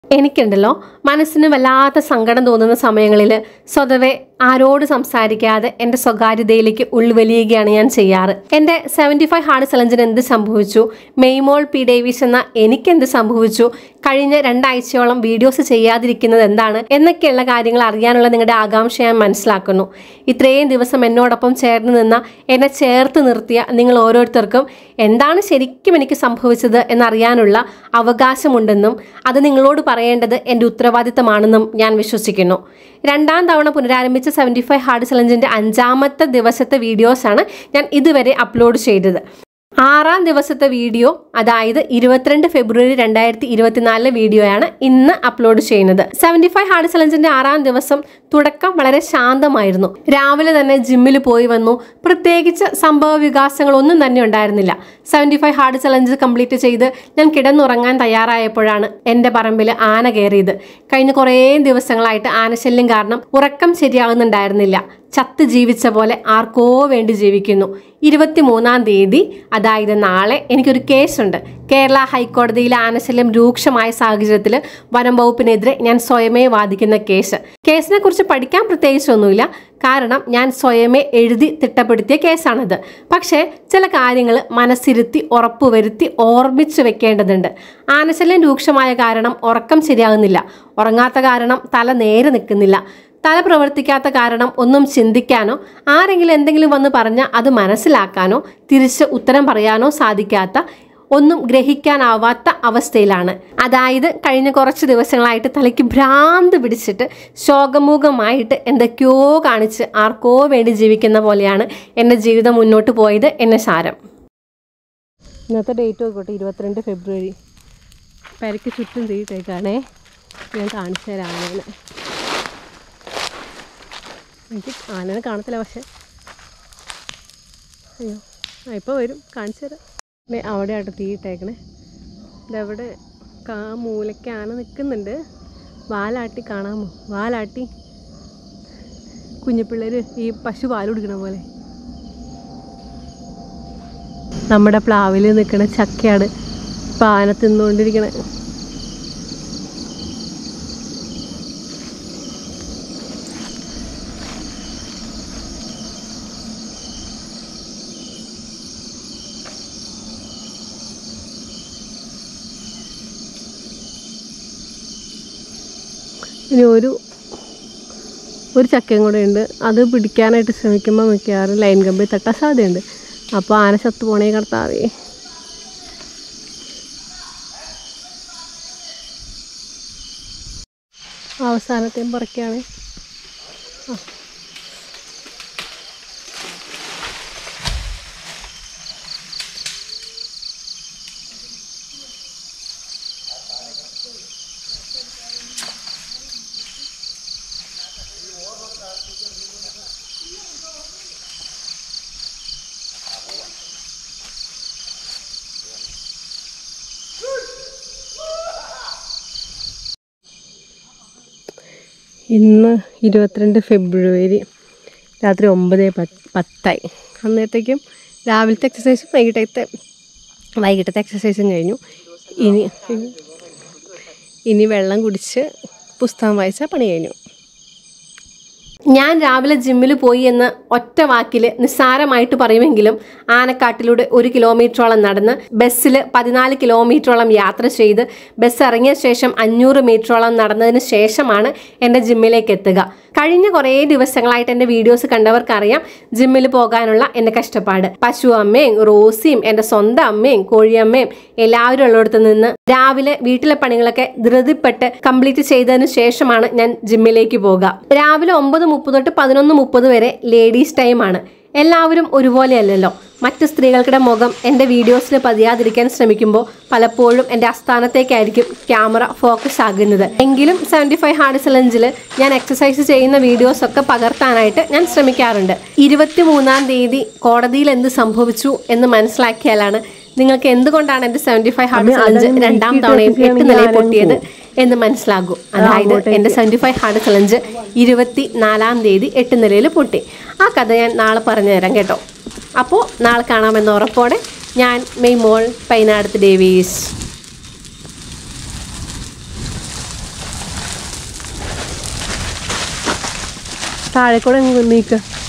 എനിക്കുണ്ടല്ലോ മനസ്സിന് വല്ലാത്ത സങ്കടം തോന്നുന്ന സമയങ്ങളിൽ സ്വതവേ ആരോട് സംസാരിക്കാതെ എൻ്റെ സ്വകാര്യതയിലേക്ക് ഉൾവലിയുകയാണ് ഞാൻ ചെയ്യാറ് എൻ്റെ സെവൻറ്റി ഫൈവ് ഹാർഡ് ചലഞ്ചിന് എന്ത് സംഭവിച്ചു മെയ്മോൾ പി ഡേവിസ് എന്ന എനിക്കെന്ത് സംഭവിച്ചു കഴിഞ്ഞ രണ്ടാഴ്ചയോളം വീഡിയോസ് ചെയ്യാതിരിക്കുന്നത് എന്താണ് എന്നൊക്കെയുള്ള കാര്യങ്ങൾ അറിയാനുള്ള നിങ്ങളുടെ ആകാംക്ഷ ഞാൻ മനസ്സിലാക്കുന്നു ഇത്രയും ദിവസം എന്നോടൊപ്പം ചേർന്ന് നിന്ന എന്നെ ചേർത്ത് നിർത്തിയ നിങ്ങൾ ഓരോരുത്തർക്കും എന്താണ് ശരിക്കും എനിക്ക് സംഭവിച്ചത് എന്നറിയാനുള്ള അവകാശമുണ്ടെന്നും അത് നിങ്ങളോട് പറയേണ്ടത് എൻ്റെ ഉത്തരവാദിത്തമാണെന്നും ഞാൻ വിശ്വസിക്കുന്നു രണ്ടാം തവണ പുനരാരംഭിച്ച സെവൻറ്റി ഫൈവ് ഹാർഡ് ചലഞ്ചിൻ്റെ അഞ്ചാമത്തെ ദിവസത്തെ വീഡിയോസാണ് ഞാൻ ഇതുവരെ അപ്ലോഡ് ചെയ്തത് ആറാം ദിവസത്തെ വീഡിയോ അതായത് ഇരുപത്തിരണ്ട് ഫെബ്രുവരി രണ്ടായിരത്തി ഇരുപത്തിനാലിലെ വീഡിയോയാണ് ഇന്ന് അപ്ലോഡ് ചെയ്യുന്നത് സെവൻറ്റി ഫൈവ് ഹാർഡ് ചലഞ്ചിന്റെ ആറാം ദിവസം തുടക്കം വളരെ ശാന്തമായിരുന്നു രാവിലെ തന്നെ ജിമ്മിൽ പോയി വന്നു പ്രത്യേകിച്ച് സംഭവ വികാസങ്ങളൊന്നും തന്നെ ഉണ്ടായിരുന്നില്ല seventy five hard challenge complete ചെയ്ത് ഞാൻ കിടന്നുറങ്ങാൻ തയ്യാറായപ്പോഴാണ് എൻ്റെ പറമ്പിൽ ആന കയറിയത് കഴിഞ്ഞ കുറേ ദിവസങ്ങളായിട്ട് ആനശല്യം കാരണം ഉറക്കം ശരിയാകുന്നുണ്ടായിരുന്നില്ല ചത്ത് ജീവിച്ച പോലെ ആർക്കോ വേണ്ടി ജീവിക്കുന്നു ഇരുപത്തിമൂന്നാം തീയതി അതായത് നാളെ എനിക്കൊരു കേസുണ്ട് കേരള ഹൈക്കോടതിയിലെ ആനശല്യം രൂക്ഷമായ സാഹചര്യത്തിൽ വനം വകുപ്പിനെതിരെ ഞാൻ സ്വയമേ വാദിക്കുന്ന കേസ് കേസിനെ കുറിച്ച് പഠിക്കാൻ പ്രത്യേകിച്ചൊന്നുമില്ല കാരണം ഞാൻ സ്വയമേ എഴുതി തിട്ടപ്പെടുത്തിയ കേസാണത് പക്ഷേ ചില കാര്യങ്ങൾ മനസ്സിരുത്തി ഉറപ്പുവരുത്തി ഓർമ്മിച്ചു വെക്കേണ്ടതുണ്ട് ആനശല്യം രൂക്ഷമായ കാരണം ഉറക്കം ശരിയാകുന്നില്ല ഉറങ്ങാത്ത കാരണം തല നേരെ നിൽക്കുന്നില്ല തല പ്രവർത്തിക്കാത്ത കാരണം ഒന്നും ചിന്തിക്കാനോ ആരെങ്കിലും എന്തെങ്കിലും വന്ന് പറഞ്ഞാൽ അത് മനസ്സിലാക്കാനോ തിരിച്ച് ഉത്തരം പറയാനോ സാധിക്കാത്ത ഒന്നും ഗ്രഹിക്കാനാവാത്ത അവസ്ഥയിലാണ് അതായത് കഴിഞ്ഞ കുറച്ച് ദിവസങ്ങളായിട്ട് തലയ്ക്ക് ഭ്രാന്ത് പിടിച്ചിട്ട് ശോകമുഖമായിട്ട് എന്തൊക്കെയോ കാണിച്ച് ആർക്കോ വേണ്ടി ജീവിക്കുന്ന പോലെയാണ് എൻ്റെ ജീവിതം മുന്നോട്ട് പോയത് എന്നെ സാരം ഇന്നത്തെ ഡേറ്റ് നോക്കട്ടെ ഇരുപത്തിരണ്ട് ഫെബ്രുവരി പെരയ്ക്ക് ചുറ്റും തീയിട്ടേക്കാണേ ഞാൻ കാണിച്ചു തരാം ആനേനെ എനിക്ക് ആനനെ കാണത്തില്ല പക്ഷെ അയ്യോ ആ ഇപ്പോൾ വരും കാണിച്ചു തരാം ദേ അവിടെ ആയിട്ട് തീയിട്ടേക്കണേ ഇതവിടെ കാ മൂലയ്ക്ക് ആന നിൽക്കുന്നുണ്ട് വാലാട്ടി കാണാമോ വാലാട്ടി കുഞ്ഞിപ്പിള്ളേർ ഈ പശു പാൽ കുടിക്കണ പോലെ നമ്മുടെ പ്ലാവിൽ നിൽക്കണ ചക്കയാണ് ഇപ്പം ആന തിന്നുകൊണ്ടിരിക്കണേ ഇനി ഒരു ഒരു ചക്കയും കൂടെ ഉണ്ട് അത് പിടിക്കാനായിട്ട് ശ്രമിക്കുമ്പോൾ മിക്കവാറും ലൈൻ കമ്പി തട്ടാൻ സാധ്യതയുണ്ട് അപ്പോൾ ആന ചത്തു പോണേ കർത്താവേ അവസാനത്തെയും പറിക്കുകയാണ് ആ ഇന്ന് ഇരുപത്തിരണ്ട് ഫെബ്രുവരി രാത്രി ഒമ്പത് പത്ത് പത്തായി അന്നേരത്തേക്കും രാവിലത്തെ എക്സസൈസും വൈകിട്ടത്തെ വൈകിട്ടത്തെ എക്സസൈസും കഴിഞ്ഞു ഇനി ഇനി വെള്ളം കുടിച്ച് പുസ്തകം വായിച്ചാൽ പണി കഴിഞ്ഞു ഞാൻ രാവിലെ ജിമ്മിൽ പോയി എന്ന് ഒറ്റ വാക്കിൽ നിസ്സാരമായിട്ട് പറയുമെങ്കിലും ആനക്കാട്ടിലൂടെ ഒരു കിലോമീറ്ററോളം നടന്ന് ബസ്സിൽ പതിനാല് കിലോമീറ്ററോളം യാത്ര ചെയ്ത് ബസ് ഇറങ്ങിയ ശേഷം അഞ്ഞൂറ് മീറ്ററോളം നടന്നതിന് ശേഷമാണ് എൻ്റെ ജിമ്മിലേക്ക് എത്തുക കഴിഞ്ഞ കുറേ ദിവസങ്ങളായിട്ട് എൻ്റെ വീഡിയോസ് കണ്ടവർക്കറിയാം ജിമ്മിൽ പോകാനുള്ള എൻ്റെ കഷ്ടപ്പാട് പശു അമ്മയും റോസിയും എൻ്റെ സ്വന്തം അമ്മയും കോഴിയമ്മയും എല്ലാവരും ഉള്ളിടത്ത് നിന്ന് രാവിലെ വീട്ടിലെ പണികളൊക്കെ ധൃതിപ്പെട്ട് കംപ്ലീറ്റ് ചെയ്തതിന് ശേഷമാണ് ഞാൻ ജിമ്മിലേക്ക് പോകുക രാവിലെ ഒമ്പത് മുപ്പത് തൊട്ട് പതിനൊന്ന് മുപ്പത് വരെ ലേഡീസ് ടൈമാണ് എല്ലാവരും ഒരുപോലെയല്ലല്ലോ മറ്റ് സ്ത്രീകൾക്കിടെ മുഖം എൻ്റെ വീഡിയോസിൽ പതിയാതിരിക്കാൻ ശ്രമിക്കുമ്പോൾ പലപ്പോഴും എൻ്റെ അസ്ഥാനത്തേക്കായിരിക്കും ക്യാമറ ഫോക്കസ് ആകുന്നത് എങ്കിലും സെവൻറ്റി ഫൈവ് ഹാർഡ് ചലഞ്ചിൽ ഞാൻ എക്സസൈസ് ചെയ്യുന്ന വീഡിയോസ് ഒക്കെ പകർത്താനായിട്ട് ഞാൻ ശ്രമിക്കാറുണ്ട് ഇരുപത്തി മൂന്നാം തീയതി കോടതിയിൽ എന്ത് സംഭവിച്ചു എന്ന് മനസ്സിലാക്കിയാലാണ് നിങ്ങൾക്ക് എന്തുകൊണ്ടാണ് എൻ്റെ സെവൻറ്റി ഫൈവ് ഹാർഡ് ചലഞ്ച് രണ്ടാം തവണയും എട്ട് നിലയിൽ പൊട്ടിയത് എന്ന് മനസ്സിലാകും അതായത് എൻ്റെ സെവൻറ്റി ഫൈവ് ഹാർഡ് ചലഞ്ച് ഇരുപത്തി നാലാം തീയതി എട്ട് നിലയിൽ പൊട്ടി ആ കഥ ഞാൻ നാളെ പറഞ്ഞു തരാം കേട്ടോ അപ്പോൾ നാളെ കാണാമെന്ന ഉറപ്പോടെ ഞാൻ മെയ് മോൾ പൈനാടത്ത് ഡേവീസ് താഴെ കൂടെ അങ്ങ് നീക്ക്